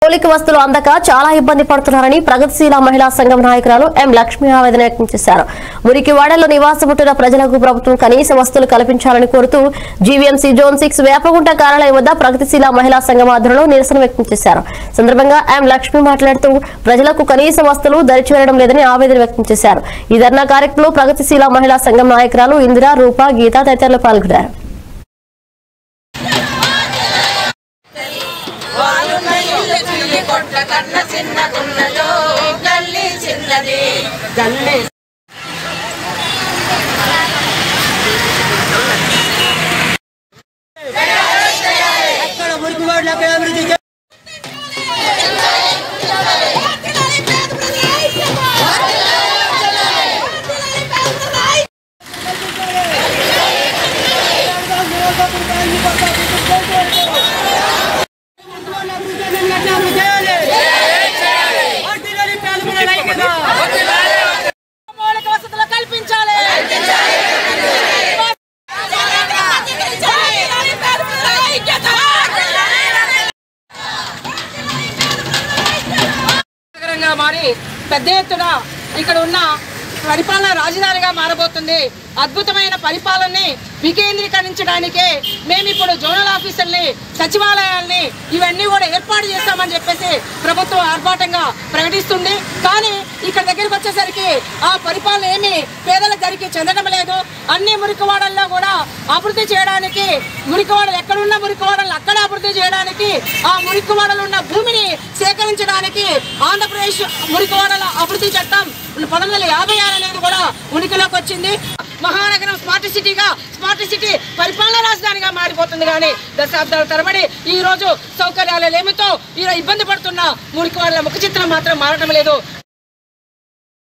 మౌలిక వస్తువులు అందక చాలా ఇబ్బంది పడుతున్నారని ప్రగతిశీల మహిళా సంఘం నాయకురాలు ఎం లక్ష్మి ఆవేదన వ్యక్తం చేశారు మురికి వాడల్లో నివాసం ఉంటున్న ప్రజలకు ప్రభుత్వం కనీస వస్తువులు కల్పించాలని కోరుతూ జీవీఎంసీ జోన్ సిక్స్ వేపగుంట కార్యాలయం వద్ద ప్రగతిశీల మహిళా సంఘం ఆధ్వర్యంలో నిరసన వ్యక్తం చేశారు సందర్భంగా ఎం లక్ష్మి మాట్లాడుతూ ప్రజలకు కనీస వస్తువులు దరిచేరడం లేదని ఆవేదన వ్యక్తం చేశారు ఈ ధర్నా కార్యక్రమంలో ప్రగతిశీల మహిళా సంఘం నాయకురాలు ఇందిరా రూప గీత తదితరులు పాల్గొన్నారు వాలున్న ఇల్లు చిల్లి కొట్ల కన్న చిన్నగున్నదో గల్లి చిన్నది గల్లి అక్కడ మురికి వాడలపై అభివృద్ధి చే- ఆర్డినరీ పేదల ఐక్యత. మౌలిక వసతులు కల్పించాలి నగరంగా మారి పెద్ద ఎత్తున ఇక్కడ ఉన్న పరిపాలన రాజధానిగా మారబోతుంది అద్భుతమైన పరిపాలనని వికేంద్రీకరించడానికే మేము ఇప్పుడు జోనల్ ఆఫీసుల్ని సచివాలయాల్ని ఇవన్నీ కూడా ఏర్పాటు చేస్తామని చెప్పేసి ప్రభుత్వం ఆర్భాటంగా ప్రకటిస్తుంది కానీ ఇక్కడ దగ్గరికి వచ్చేసరికి ఆ పరిపాలన ఏమి పేదల దరికి చెందడం లేదు అన్ని మురికివాడల్లో కూడా అభివృద్ధి చేయడానికి మురికివాడలు ఎక్కడున్న మురికివాడలు అక్కడ అభివృద్ధి చేయడానికి ఆ మురికివాడలు ఉన్న భూమిని సేకరించడానికి ఆంధ్రప్రదేశ్ మురికివాడల అభివృద్ధి చట్టం పంతొమ్మిది వందల యాభై ఆరు అనేది కూడా ఉనికిలోకి వచ్చింది మహానగరం స్మార్ట్ సిటీగా స్మార్ట్ సిటీ పరిపాలన రాజధానిగా మారిపోతుంది కానీ దశాబ్దాల తరబడి ఈ రోజు సౌకర్యాలు లేమితో ఈ ఇబ్బంది పడుతున్న మురికి వాళ్ళ ముఖ చిత్రం మాత్రం మారడం లేదు